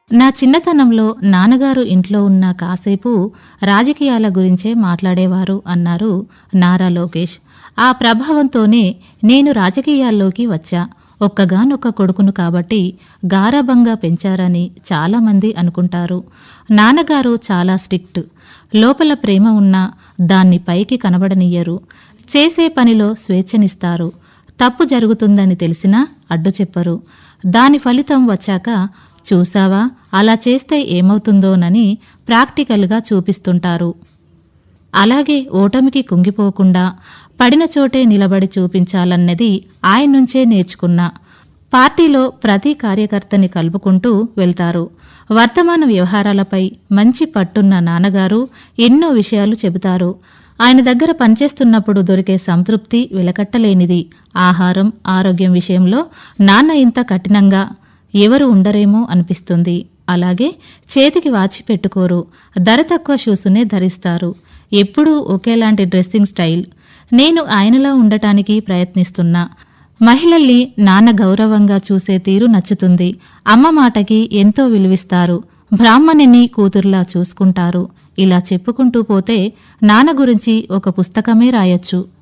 నా చిన్నతనంలో నాన్నగారు ఇంట్లో ఉన్న కాసేపు రాజకీయాల గురించే మాట్లాడేవారు అన్నారు నారా లోకేష్ ఆ ప్రభావంతోనే నేను రాజకీయాల్లోకి వచ్చా ఒక్కగానొక్క కొడుకును కాబట్టి గారాబంగా పెంచారని చాలామంది అనుకుంటారు నాన్నగారు చాలా స్ట్రిక్ట్ లోపల ప్రేమ ఉన్నా దాన్ని పైకి కనబడనియ్యరు చేసే పనిలో స్వేచ్ఛనిస్తారు తప్పు జరుగుతుందని తెలిసినా అడ్డు చెప్పరు దాని ఫలితం వచ్చాక చూసావా అలా చేస్తే ఏమవుతుందోనని ప్రాక్టికల్గా చూపిస్తుంటారు అలాగే ఓటమికి కుంగిపోకుండా పడిన చోటే నిలబడి చూపించాలన్నది ఆయన నుంచే నేర్చుకున్నా పార్టీలో ప్రతి కార్యకర్తని కలుపుకుంటూ వెళ్తారు వర్తమాన వ్యవహారాలపై మంచి పట్టున్న నాన్నగారు ఎన్నో విషయాలు చెబుతారు ఆయన దగ్గర పనిచేస్తున్నప్పుడు దొరికే సంతృప్తి వెలకట్టలేనిది ఆహారం ఆరోగ్యం విషయంలో నాన్న ఇంత కఠినంగా ఎవరు ఉండరేమో అనిపిస్తుంది అలాగే చేతికి వాచి పెట్టుకోరు ధర తక్కువ షూసునే ధరిస్తారు ఎప్పుడూ ఒకేలాంటి డ్రెస్సింగ్ స్టైల్ నేను ఆయనలా ఉండటానికి ప్రయత్నిస్తున్నా మహిళల్ని నాన్న గౌరవంగా చూసే తీరు నచ్చుతుంది అమ్మ మాటకి ఎంతో విలువిస్తారు బ్రాహ్మణిని కూతుర్లా చూసుకుంటారు ఇలా చెప్పుకుంటూ పోతే నాన్న గురించి ఒక పుస్తకమే రాయొచ్చు